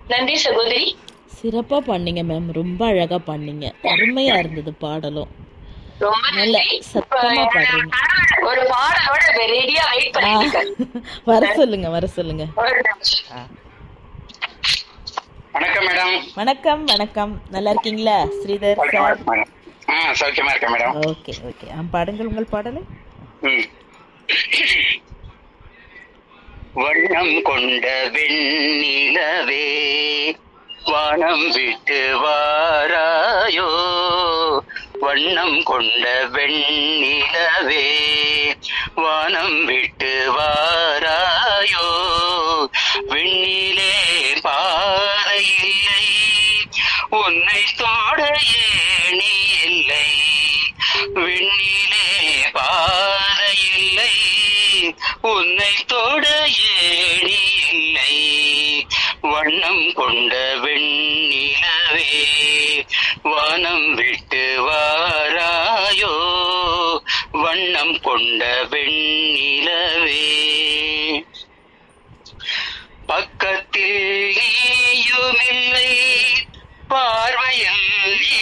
நன்றி சகோதரி சிறப்பா பண்ணீங்க மேம் ரொம்ப அழகா பண்ணீங்க அருமையா இருந்தது பாடலும் ரொம்ப நல்ல நன்றி சத்தமா இப்ப பாடுறீங்க. கணவர் ஒரு பாடலோட ரெடியா வெயிட் ஆ, பண்ணிட்டு இருக்காரு வர சொல்லுங்க வர சொல்லுங்க ஒரு நிமிஷம். ஆ. வணக்கம் மேடம் வணக்கம் வணக்கம் நல்லா இருக்கீங்களா ஸ்ரீதர் சௌக்கியமா சார் இருக்கு மேடம் ஆ சௌக்கியமா இருக்கேன் மேடம் ஓகே ஓகே ஆ பாடுங்கள் உங்கள் பாடலை ம். வண்ணம் கொண்ட வெண்ணிலவே வானம் விட்டு வாராயோ வண்ணம் கொண்ட வெண்ணிலவே வானம் விட்டு வாராயோ விண்ணிலே பாறை இல்லை உன்னை தோட ஏணி இல்லை விண்ணிலே பாறை இல்லை உன்னை தொட ஏணி இல்லை வண்ணம் கொண்ட வெண்ணிலவே வானம் விட்டு வாராயோ வண்ணம் கொண்ட வெண்ணிலவே பக்கத்தில் நீயுமில்லை பார்வையில்